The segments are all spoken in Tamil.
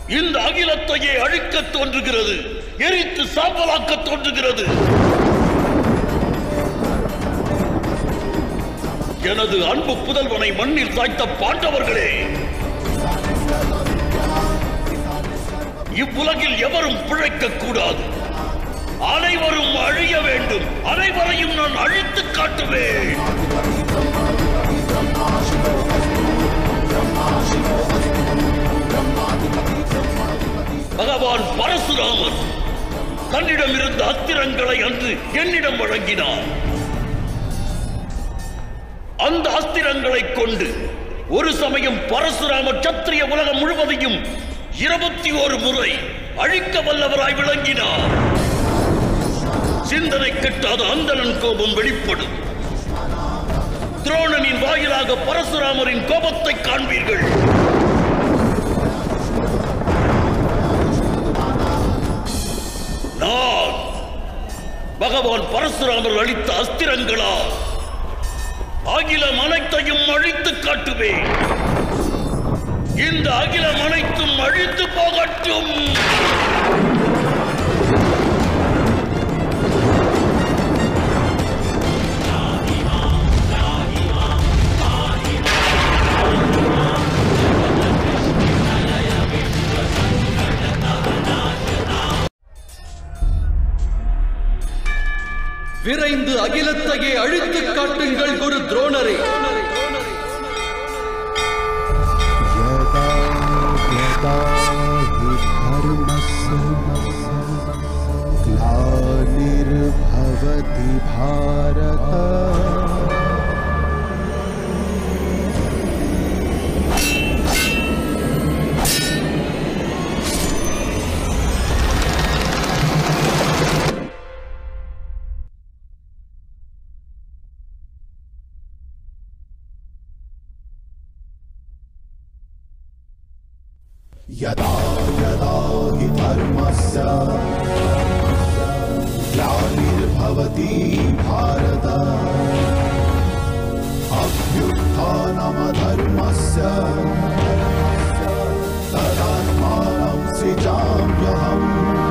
இந்த அகிலத்தையே அழிக்கத் தோன்றுகிறது எரித்து சாம்பலாக்கத் தோன்றுகிறது எனது அன்பு புதல்வனை மண்ணில் சாய்த்த பாண்டவர்களே இவ்வுலகில் எவரும் பிழைக்க கூடாது அனைவரும் அழிய வேண்டும் அனைவரையும் நான் அழித்துக் காட்டுவேன் பகவான் பரசுராமன் தன்னிடம் இருந்த அஸ்திரங்களை அன்று என்னிடம் வழங்கினார் அந்த அஸ்திரங்களைக் கொண்டு ஒரு சமயம் பரசுராம சத்திரிய உலகம் முழுவதையும் இருபத்தி ஒரு முறை அழிக்க வல்லவராய் விளங்கினார் சிந்தனை கெட்டாத அந்தணன் கோபம் வெளிப்படும் துரோணனின் வாயிலாக பரசுராமரின் கோபத்தை காண்பீர்கள் நான் பகவான் பரசுராமர் அளித்த அஸ்திரங்களால் அகிலம் அனைத்தையும் அழித்து காட்டுவேன் இந்த அகிலம் அனைத்தும் அழித்து போகட்டும் விரைந்து அகிலத்தையே அழித்துக் காட்டுங்கள் குரு துரோணரே यदा यदा हि धर्मस्य ग्लानिर्भवति भारत यदा यदा हि धर्मस्य ग्लानिर्भवति भारत अभ्युत्थानमधर्मस्य तदात्मानं सृजाम्यहम्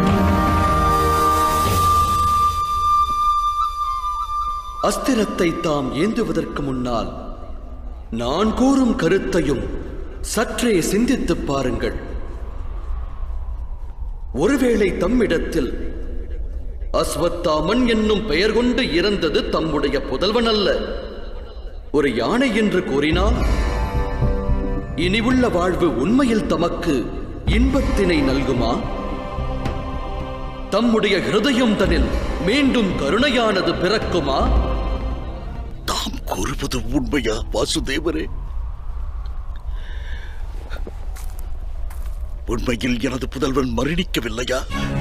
அஸ்திரத்தை தாம் ஏந்துவதற்கு முன்னால் நான் கூறும் கருத்தையும் சற்றே சிந்தித்துப் பாருங்கள் ஒருவேளை தம்மிடத்தில் அஸ்வத்தாமன் என்னும் பெயர் கொண்டு இறந்தது தம்முடைய புதல்வன் அல்ல ஒரு யானை என்று கூறினால் இனிவுள்ள வாழ்வு உண்மையில் தமக்கு இன்பத்தினை நல்குமா தம்முடைய ஹிருதயம் தனில் மீண்டும் கருணையானது பிறக்குமா தாம் கூறுவது உண்மையா வாசுதேவரே உண்மையில் எனது புதல்வன் மரணிக்கவில்லையா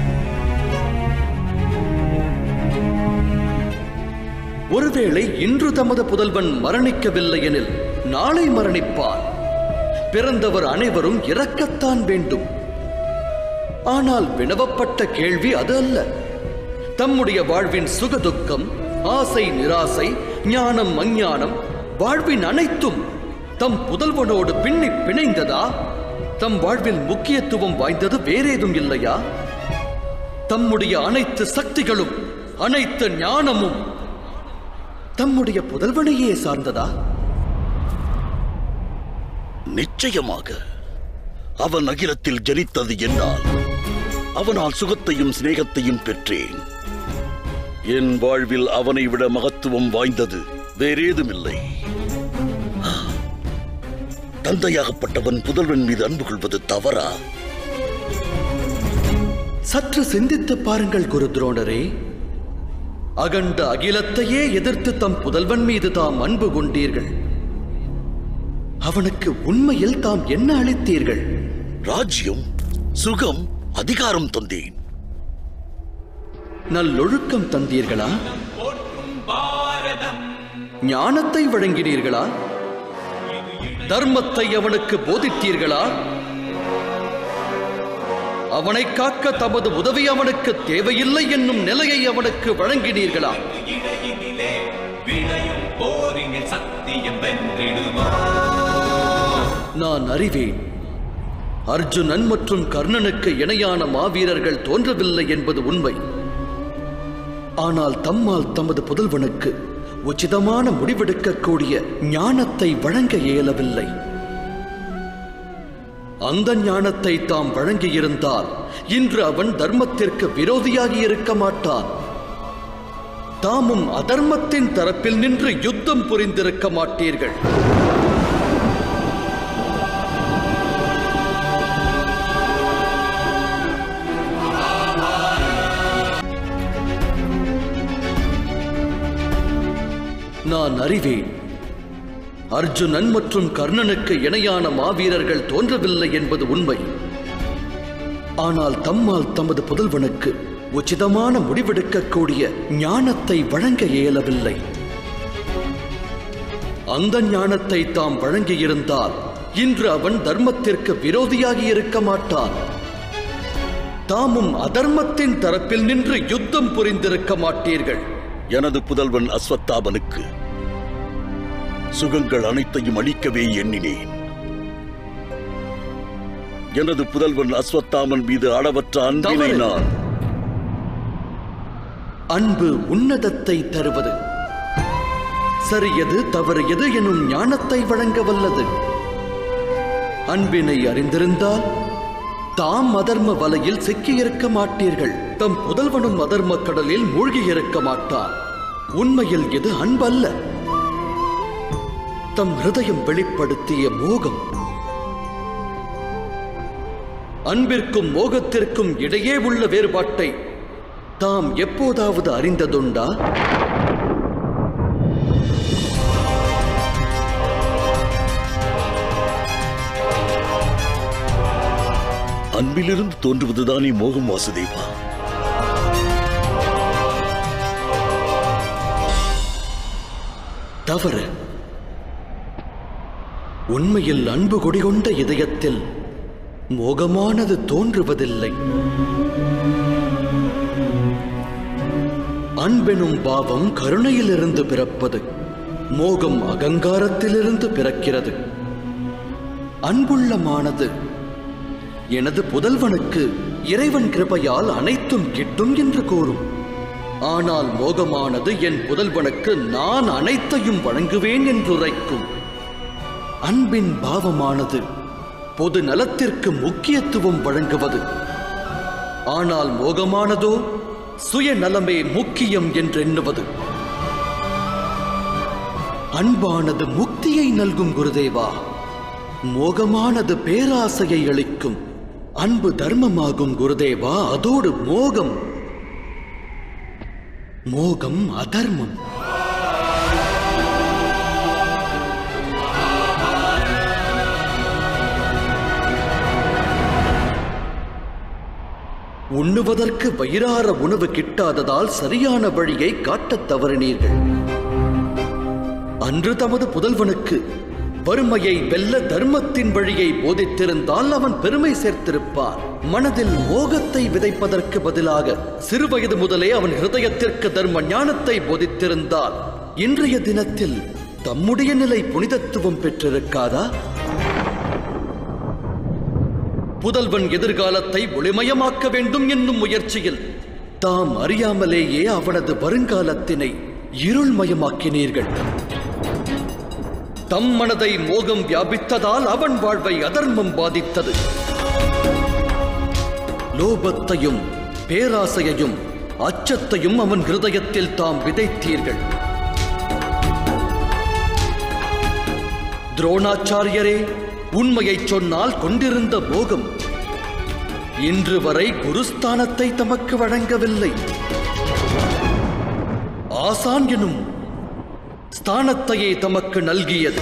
ஒருவேளை இன்று தமது புதல்வன் மரணிக்கவில்லை எனில் நாளை மரணிப்பார் பிறந்தவர் அனைவரும் இறக்கத்தான் வேண்டும் ஆனால் வினவப்பட்ட கேள்வி அது அல்ல தம்முடைய வாழ்வின் சுகதுக்கம் ஆசை நிராசை ஞானம் அஞ்ஞானம் வாழ்வின் அனைத்தும் தம் புதல்வனோடு பின்னி பிணைந்ததா தம் வாழ்வில் முக்கியத்துவம் வாய்ந்தது வேறேதும் இல்லையா தம்முடைய அனைத்து சக்திகளும் அனைத்து ஞானமும் தம்முடைய புதல்வனையே சார்ந்ததா நிச்சயமாக அவன் அகிலத்தில் ஜனித்தது என்னால் அவனால் சுகத்தையும் சிநேகத்தையும் பெற்றேன் என் வாழ்வில் அவனை விட மகத்துவம் வாய்ந்தது வேறேதுமில்லை தந்தையாகப்பட்டவன் புதல்வன் மீது அன்பு கொள்வது தவறா சற்று சிந்தித்துப் பாருங்கள் குரு துரோணரே அகண்ட அகிலத்தையே எதிர்த்து தம் புதல்வன் மீது தாம் அன்பு கொண்டீர்கள் அவனுக்கு உண்மையில் தாம் என்ன அளித்தீர்கள் ராஜ்யம் சுகம் அதிகாரம் தந்தேன் நல்லொழுக்கம் தந்தீர்களா ஞானத்தை வழங்கினீர்களா தர்மத்தை அவனுக்கு போதித்தீர்களா அவனை காக்க தமது உதவி அவனுக்கு தேவையில்லை என்னும் நிலையை அவனுக்கு வழங்கினீர்களா இடையினிலே விளையும் போரினில் சத்தியம் வென்றிடுமா நான் அறிவேன் அர்ஜுனன் மற்றும் கர்ணனுக்கு இணையான மாவீரர்கள் தோன்றவில்லை என்பது உண்மை ஆனால் தம்மால் தமது புதல்வனுக்கு உச்சிதமான முடிவெடுக்கக்கூடிய ஞானத்தை வழங்க இயலவில்லை அந்த ஞானத்தை தாம் வழங்கியிருந்தால் இன்று அவன் தர்மத்திற்கு விரோதியாகி இருக்க மாட்டான் தாமும் அதர்மத்தின் தரப்பில் நின்று யுத்தம் புரிந்திருக்க மாட்டீர்கள் நான் அறிவேன் அர்ஜுனன் மற்றும் கர்ணனுக்கு இணையான மாவீரர்கள் தோன்றவில்லை என்பது உண்மை ஆனால் தம்மால் தமது புதல்வனுக்கு உச்சிதமான முடிவெடுக்கக்கூடிய ஞானத்தை வழங்க இயலவில்லை அந்த ஞானத்தை தாம் வழங்கியிருந்தால் இன்று அவன் தர்மத்திற்கு விரோதியாகி இருக்க மாட்டான் தாமும் அதர்மத்தின் தரப்பில் நின்று யுத்தம் புரிந்திருக்க மாட்டீர்கள் எனது புதல்வன் அஸ்வத்தாமனுக்கு சுகங்கள் அனைத்தையும் அளிக்கவே எண்ணினேன் எனது புதல்வன் அஸ்வத்தாமன் மீது அளவற்ற அன்பினை தவறு. நான் அன்பு உன்னதத்தை தருவது சரியது தவறு எது எனும் ஞானத்தை வழங்க வல்லது அன்பினை அறிந்திருந்தால் தாம் அதர்ம வலையில் சிக்கியிருக்க மாட்டீர்கள் தம் புதல்வனும் அதர்ம கடலில் மூழ்கியிருக்க மாட்டான் உண்மையில் இது அன்பல்ல தம் ஹிருதயம் வெளிப்படுத்திய மோகம் அன்பிற்கும் மோகத்திற்கும் இடையே உள்ள வேறுபாட்டை தாம் எப்போதாவது அறிந்ததுண்டா அன்பிலிருந்து தோன்றுவதுதானே மோகம் வாசுதேவா தவறு உண்மையில் அன்பு கொடிகொண்ட இதயத்தில் மோகமானது தோன்றுவதில்லை அன்பெனும் பாவம் கருணையிலிருந்து பிறப்பது மோகம் அகங்காரத்திலிருந்து பிறக்கிறது அன்புள்ளமானது எனது புதல்வனுக்கு இறைவன் கிருபையால் அனைத்தும் கிட்டும் என்று கூறும் ஆனால் மோகமானது என் புதல்வனுக்கு நான் அனைத்தையும் வழங்குவேன் என்று உரைக்கும் அன்பின் பாவமானது பொது நலத்திற்கு முக்கியத்துவம் வழங்குவது ஆனால் மோகமானதோ சுயநலமே முக்கியம் என்றெண்ணுவது அன்பானது முக்தியை நல்கும் குருதேவா மோகமானது பேராசையை அளிக்கும் அன்பு தர்மமாகும் குருதேவா அதோடு மோகம் மோகம் அதர்மம் உண்ணுவதற்கு வயிறார உணவு கிட்டாததால் சரியான வழியை காட்டத் தவறினீர்கள் அன்று தமது புதல்வனுக்கு வறுமையை வெல்ல தர்மத்தின் வழியை போதித்திருந்தால் அவன் பெருமை சேர்த்திருப்பான் மனதில் மோகத்தை விதைப்பதற்கு பதிலாக சிறுவயது முதலே அவன் ஹிருதயத்திற்கு தர்ம ஞானத்தை போதித்திருந்தால் இன்றைய தினத்தில் தம்முடைய நிலை புனிதத்துவம் பெற்றிருக்காதா புதல்வன் எதிர்காலத்தை ஒளிமயமாக்க வேண்டும் என்னும் முயற்சியில் தாம் அறியாமலேயே அவனது வருங்காலத்தினை இருள்மயமாக்கினீர்கள் தம் மனதை மோகம் வியாபித்ததால் அவன் வாழ்வை அதர்மம் பாதித்தது லோபத்தையும் பேராசையையும் அச்சத்தையும் அவன் ஹிருதயத்தில் தாம் விதைத்தீர்கள் துரோணாச்சாரியரே உண்மையைச் சொன்னால் கொண்டிருந்த மோகம் இன்று வரை குருஸ்தானத்தை தமக்கு வழங்கவில்லை ஆசான் எனும் ஸ்தானத்தையே தமக்கு நல்கியது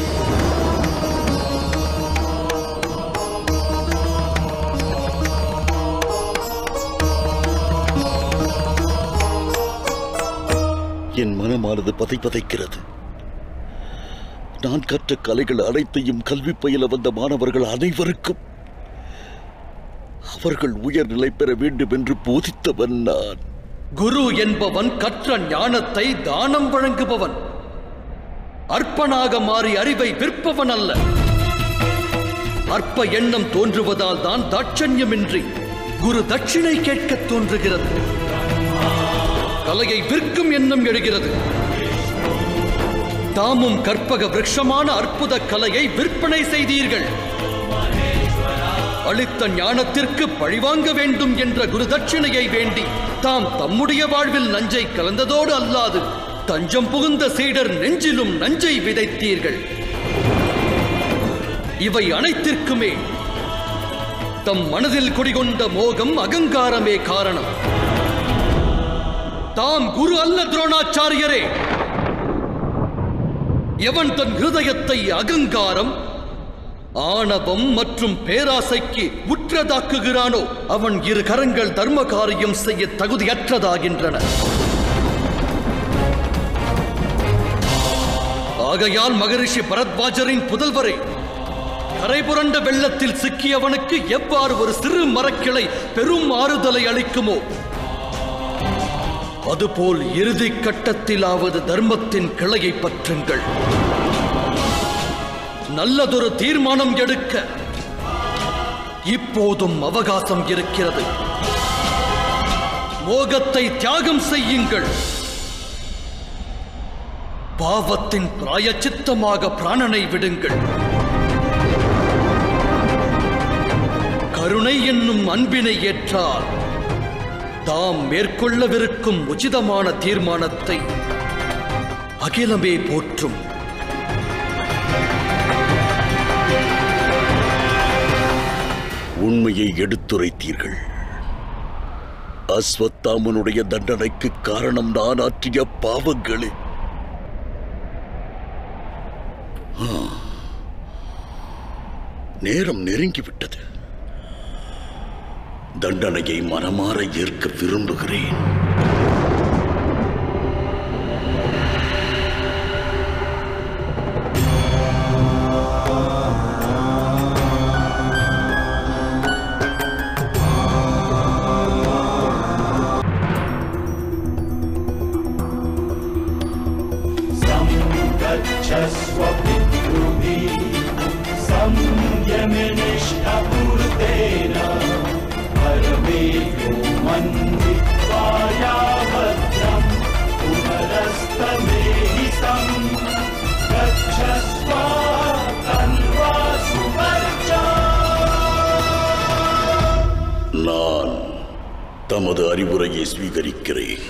என் மனமானது பதை பதைக்கிறது நான் கற்ற கலைகள் அனைத்தையும் கல்வி பயில வந்த மாணவர்கள் அனைவருக்கும் அவர்கள் உயர்நிலை பெற வேண்டும் என்று போதித்தவன் நான் குரு என்பவன் கற்ற ஞானத்தை தானம் வழங்குபவன் அர்ப்பனாக மாறி அறிவை விற்பவன் அல்ல அற்ப எண்ணம் தோன்றுவதால் தான் தாட்சண்யமின்றி குரு தட்சிணை கேட்கத் தோன்றுகிறது கலையை விற்கும் எண்ணம் எழுகிறது தாமும் கற்பக விருட்சமான அற்புத கலையை விற்பனை செய்தீர்கள் அளித்த ஞானத்திற்கு பழிவாங்க வேண்டும் என்ற குரு தட்சிணையை வேண்டி தாம் தம்முடைய வாழ்வில் நஞ்சை கலந்ததோடு அல்லாது தஞ்சம் புகுந்த சீடர் நெஞ்சிலும் நஞ்சை விதைத்தீர்கள் இவை அனைத்திற்குமே தம் மனதில் குடிகொண்ட மோகம் அகங்காரமே காரணம் தாம் குரு அல்ல துரோணாச்சாரியரே எவன் தன் ஹிருதயத்தை அகங்காரம் ஆணவம் மற்றும் பேராசைக்கு உற்றதாக்குகிறானோ அவன் இரு கரங்கள் தர்ம காரியம் செய்ய தகுதியற்றதாகின்றன ஆகையால் மகரிஷி பரத்வாஜரின் புதல்வரை கரைபுரண்ட வெள்ளத்தில் சிக்கியவனுக்கு எவ்வாறு ஒரு சிறு மரக்கிளை பெரும் ஆறுதலை அளிக்குமோ அதுபோல் இறுதி கட்டத்திலாவது தர்மத்தின் கிளையை பற்றுங்கள் நல்லதொரு தீர்மானம் எடுக்க இப்போதும் அவகாசம் இருக்கிறது மோகத்தை தியாகம் செய்யுங்கள் பாவத்தின் பிராயச்சித்தமாக பிராணனை விடுங்கள் கருணை என்னும் அன்பினை ஏற்றால் தாம் மேற்கொள்ளவிருக்கும் உச்சிதமான தீர்மானத்தை அகிலமே போற்றும் உண்மையை எடுத்துரைத்தீர்கள் அஸ்வத்தாமனுடைய தண்டனைக்கு காரணம் நான் ஆற்றிய பாவங்களே ஆ. நேரம் நெருங்கிவிட்டது தண்டனையை மனமாற ஏற்க விரும்புகிறேன் संगच्छस्व पितृभिः संयमनिष्ठपूर्तेन परमेभ्यो मन्दित्वा यावत्रम् पुनरस्तमेहि सम् गच्छस्व तन्वा सुवर्चा நான் தமது அறிவுரையை ஸ்வீகரிக்கிறேன்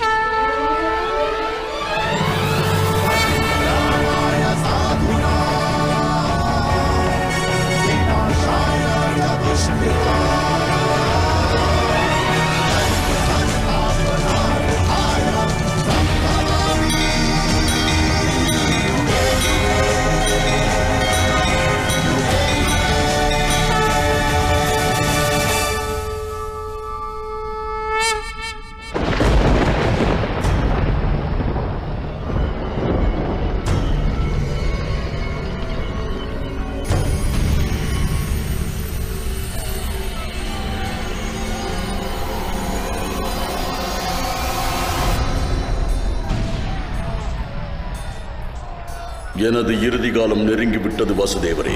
எனது இறுதி காலம் நெருங்கிவிட்டது வாசுதேவரே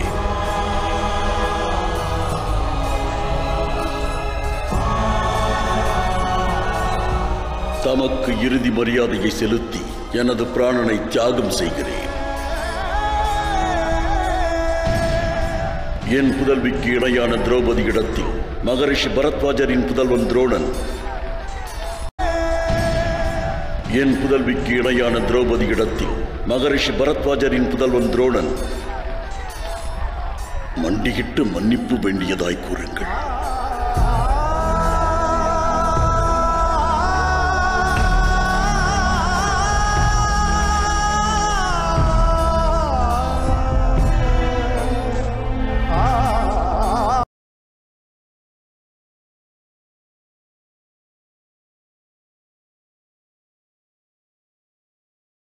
தமக்கு இறுதி மரியாதையை செலுத்தி எனது பிராணனை தியாகம் செய்கிறேன் என் புதல்விக்கு இணையான திரௌபதி இடத்தில் மகரிஷி பரத்வாஜரின் புதல்வன் துரோணன் என் புதல்விக்கு இணையான திரௌபதி இடத்தில் மகரிஷி பரத்வாஜரின் புதல்வன் துரோணன் மண்டியிட்டு மன்னிப்பு வேண்டியதாய் கூறுங்கள்